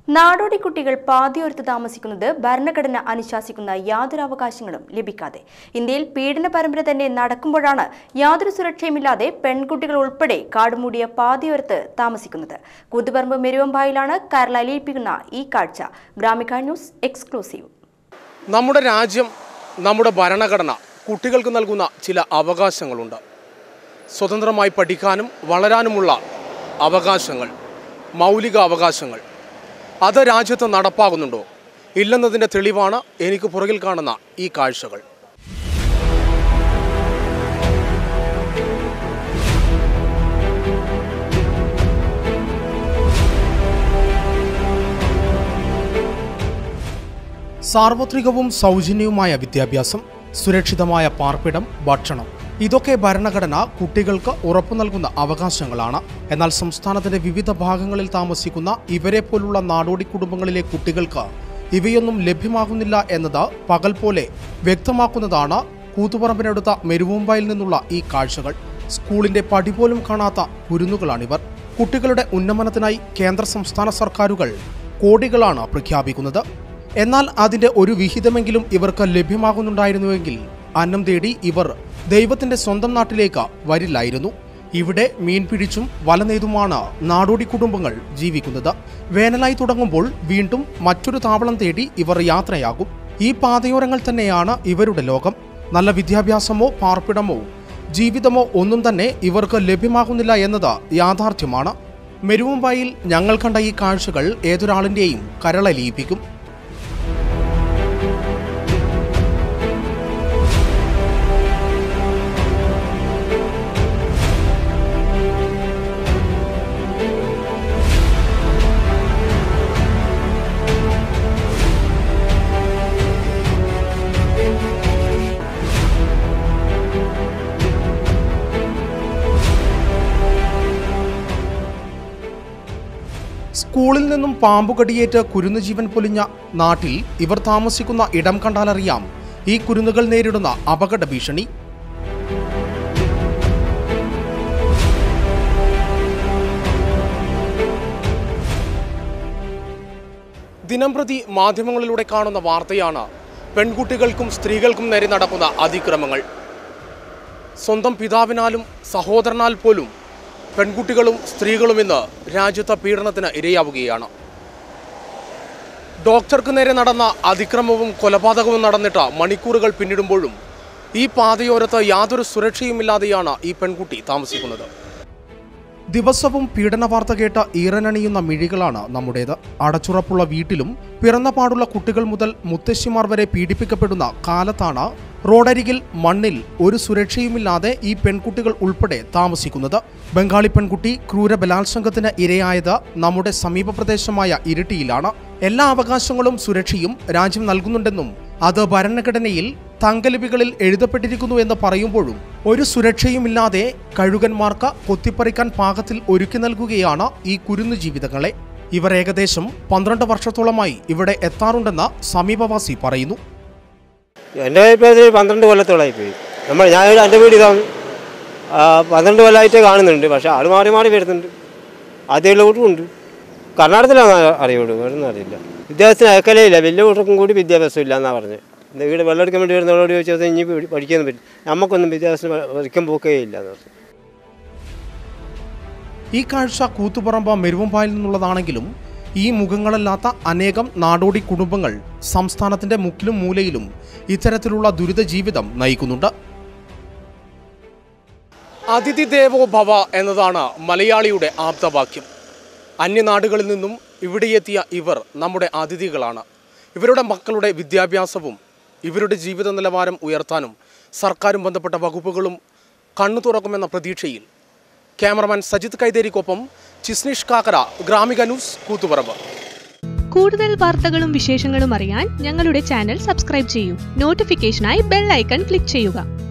നാടോടി കുട്ടികൾ പാതിയോരത്ത് താമസിക്കുന്നത് ഭരണഘടന അനുശാസിക്കുന്ന യാതൊരു അവകാശങ്ങളും ലഭിക്കാതെ ഇന്ത്യയിൽ പീഡന പരമ്പര തന്നെ നടക്കുമ്പോഴാണ് യാതൊരു സുരക്ഷയുമില്ലാതെ പെൺകുട്ടികൾ ഉൾപ്പെടെ കാടുമൂടിയ പാതിയോരത്ത് താമസിക്കുന്നത് കൂത്തുപറമ്പ് മെരുവമ്പായിലാണ് കരൾ അലിയിപ്പിക്കുന്ന ഈ കാഴ്ച ഗ്രാമിക ന്യൂസ് എക്സ്ക്ലൂസീവ് നമ്മുടെ രാജ്യം നമ്മുടെ ഭരണഘടന കുട്ടികൾക്ക് നൽകുന്ന ചില അവകാശങ്ങളുണ്ട് സ്വതന്ത്രമായി പഠിക്കാനും വളരാനുമുള്ള അവകാശങ്ങൾ മൗലിക അവകാശങ്ങൾ അത് രാജ്യത്ത് നടപ്പാകുന്നുണ്ടോ ഇല്ലെന്നതിൻ്റെ തെളിവാണ് എനിക്ക് പുറകിൽ കാണുന്ന ഈ കാഴ്ചകൾ സാർവത്രികവും സൗജന്യവുമായ വിദ്യാഭ്യാസം സുരക്ഷിതമായ പാർപ്പിടം ഭക്ഷണം ഇതൊക്കെ ഭരണഘടന കുട്ടികൾക്ക് ഉറപ്പു നൽകുന്ന അവകാശങ്ങളാണ് എന്നാൽ സംസ്ഥാനത്തിന്റെ വിവിധ ഭാഗങ്ങളിൽ താമസിക്കുന്ന ഇവരെ പോലുള്ള നാടോടി കുടുംബങ്ങളിലെ കുട്ടികൾക്ക് ഇവയൊന്നും ലഭ്യമാകുന്നില്ല എന്നത് പകൽ പോലെ വ്യക്തമാക്കുന്നതാണ് കൂത്തുപറമ്പിനടുത്ത മെരുവുമ്പായിൽ നിന്നുള്ള ഈ കാഴ്ചകൾ സ്കൂളിന്റെ പടി പോലും കാണാത്ത കുരുന്നുകളാണിവർ കുട്ടികളുടെ ഉന്നമനത്തിനായി കേന്ദ്ര സംസ്ഥാന സർക്കാരുകൾ കോടികളാണ് പ്രഖ്യാപിക്കുന്നത് എന്നാൽ അതിന്റെ ഒരു വിഹിതമെങ്കിലും ഇവർക്ക് ലഭ്യമാകുന്നുണ്ടായിരുന്നുവെങ്കിൽ അന്നം തേടി ഇവർ ദൈവത്തിന്റെ സ്വന്തം നാട്ടിലേക്ക് വരില്ലായിരുന്നു ഇവിടെ മീൻ പിടിച്ചും വല നെയ്തുമാണ് നാടോടി കുടുംബങ്ങൾ ജീവിക്കുന്നത് വേനലായി തുടങ്ങുമ്പോൾ വീണ്ടും മറ്റൊരു താവളം തേടി ഇവർ യാത്രയാകും ഈ പാതയോരങ്ങൾ തന്നെയാണ് ഇവരുടെ ലോകം നല്ല വിദ്യാഭ്യാസമോ പാർപ്പിടമോ ജീവിതമോ ഒന്നും തന്നെ ഇവർക്ക് ലഭ്യമാകുന്നില്ല എന്നത് യാഥാർത്ഥ്യമാണ് മെരുവുമ്പായിൽ ഞങ്ങൾ കണ്ട ഈ കാഴ്ചകൾ ഏതൊരാളിന്റെയും കരളലിയിപ്പിക്കും സ്കൂളിൽ നിന്നും പാമ്പുകടിയേറ്റ് കുരുന്നു ജീവൻ പൊലിഞ്ഞ നാട്ടിൽ ഇവർ താമസിക്കുന്ന ഇടം കണ്ടാലറിയാം ഈ കുരുന്നുകൾ നേരിടുന്ന അപകട ഭീഷണി ദിനംപ്രതി മാധ്യമങ്ങളിലൂടെ കാണുന്ന വാർത്തയാണ് പെൺകുട്ടികൾക്കും സ്ത്രീകൾക്കും നേരെ നടക്കുന്ന അതിക്രമങ്ങൾ സ്വന്തം പിതാവിനാലും സഹോദരനാൽ പോലും പെൺകുട്ടികളും സ്ത്രീകളും ഇന്ന് രാജ്യത്തെ പീഡനത്തിന് ഇരയാവുകയാണ് ഡോക്ടർക്ക് നേരെ നടന്ന അതിക്രമവും കൊലപാതകവും നടന്നിട്ട് മണിക്കൂറുകൾ പിന്നിടുമ്പോഴും ഈ പാതയോരത്ത് യാതൊരു സുരക്ഷയുമില്ലാതെയാണ് ഈ പെൺകുട്ടി താമസിക്കുന്നത് ദിവസവും പീഡന വാർത്ത കേട്ട ഈറനണിയുന്ന മിഴികളാണ് നമ്മുടേത് അടച്ചുറപ്പുള്ള വീട്ടിലും പിറന്ന പാടുള്ള കുട്ടികൾ മുതൽ മുത്തശ്ശിമാർ വരെ പീഡിപ്പിക്കപ്പെടുന്ന കാലത്താണ് റോഡരികിൽ മണ്ണിൽ ഒരു സുരക്ഷയുമില്ലാതെ ഈ പെൺകുട്ടികൾ ഉൾപ്പെടെ താമസിക്കുന്നത് ബംഗാളി പെൺകുട്ടി ക്രൂര ബലാത്സംഗത്തിന് ഇരയായത് നമ്മുടെ സമീപ പ്രദേശമായ ഇരിട്ടിയിലാണ് എല്ലാ അവകാശങ്ങളും സുരക്ഷയും രാജ്യം നൽകുന്നുണ്ടെന്നും അത് ഭരണഘടനയിൽ തങ്കലിപികളിൽ എഴുതപ്പെട്ടിരിക്കുന്നു എന്ന് പറയുമ്പോഴും ഒരു സുരക്ഷയുമില്ലാതെ കഴുകന്മാർക്ക് കൊത്തിപ്പറിക്കാൻ പാകത്തിൽ ഒരുക്കി നൽകുകയാണ് ഈ കുരുന്നു ജീവിതങ്ങളെ ഇവർ ഏകദേശം പന്ത്രണ്ട് വർഷത്തോളമായി ഇവിടെ എത്താറുണ്ടെന്ന് സമീപവാസി പറയുന്നു എൻ്റെ ഇപ്പോൾ ഇത് പന്ത്രണ്ട് കൊല്ലത്തോളമായി പോയി നമ്മൾ ഞാൻ എൻ്റെ വീട് ഇതാണ് ആ, പന്ത്രണ്ട് കൊല്ലമായിട്ട് കാണുന്നുണ്ട് പക്ഷേ ആൾ മാറി മാറി വരുന്നുണ്ട് ആദ്യമുള്ള വീട്ടും ഉണ്ട് കർണാടകത്തിലാണ് അറിയുള്ളൂ വേറെ ഒന്നും അറിയില്ല വിദ്യാഭ്യാസത്തിന് അയക്കലേ ഇല്ല വലിയ വീട്ടർക്കും കൂടി വിദ്യാഭ്യാസം ഇല്ല എന്നാണ് പറഞ്ഞത് ഇന്ന് വീട് വെള്ളം എടുക്കാൻ വേണ്ടി വരുന്നവരോട് ചോദിച്ചാൽ ഇനി പഠി- പഠിക്കാനും പറ്റും നമുക്കൊന്നും വിദ്യാഭ്യാസത്തിന് പഠിക്കാൻ പോക്കേ ഇല്ല എന്ന് പറഞ്ഞു ഈ കാഴ്ച കൂത്തുപറമ്പ് മെരുവമ്പായിൽ നിന്നുള്ളതാണെങ്കിലും ഈ മുഖങ്ങളല്ലാത്ത അനേകം നാടോടി കുടുംബങ്ങൾ സംസ്ഥാനത്തിന്റെ മുക്കിലും മൂലയിലും ഇത്തരത്തിലുള്ള ദുരിത ജീവിതം നയിക്കുന്നുണ്ട് അതിഥി ദേവോ ഭവ എന്നതാണ് മലയാളിയുടെ ആപ്തവാക്യം അന്യനാടുകളിൽ നിന്നും ഇവിടെയെത്തിയ ഇവർ നമ്മുടെ അതിഥികളാണ് ഇവരുടെ മക്കളുടെ വിദ്യാഭ്യാസവും ഇവരുടെ ജീവിത നിലവാരം ഉയർത്താനും സർക്കാരും ബന്ധപ്പെട്ട വകുപ്പുകളും കണ്ണു തുറക്കുമെന്ന പ്രതീക്ഷയിൽ ക്യാമറമാൻ സജിത് കൈതേരിക്കൊപ്പം ചിസ്നിഷ് കാക്കര ഗ്രാമിക ന്യൂസ് കൂത്തുപറമ്പ് കൂടുതൽ വാർത്തകളും വിശേഷങ്ങളും അറിയാൻ ഞങ്ങളുടെ ചാനൽ സബ്സ്ക്രൈബ് ചെയ്യൂ നോട്ടിഫിക്കേഷനായി ബെൽ ഐക്കൺ ക്ലിക്ക് ചെയ്യുക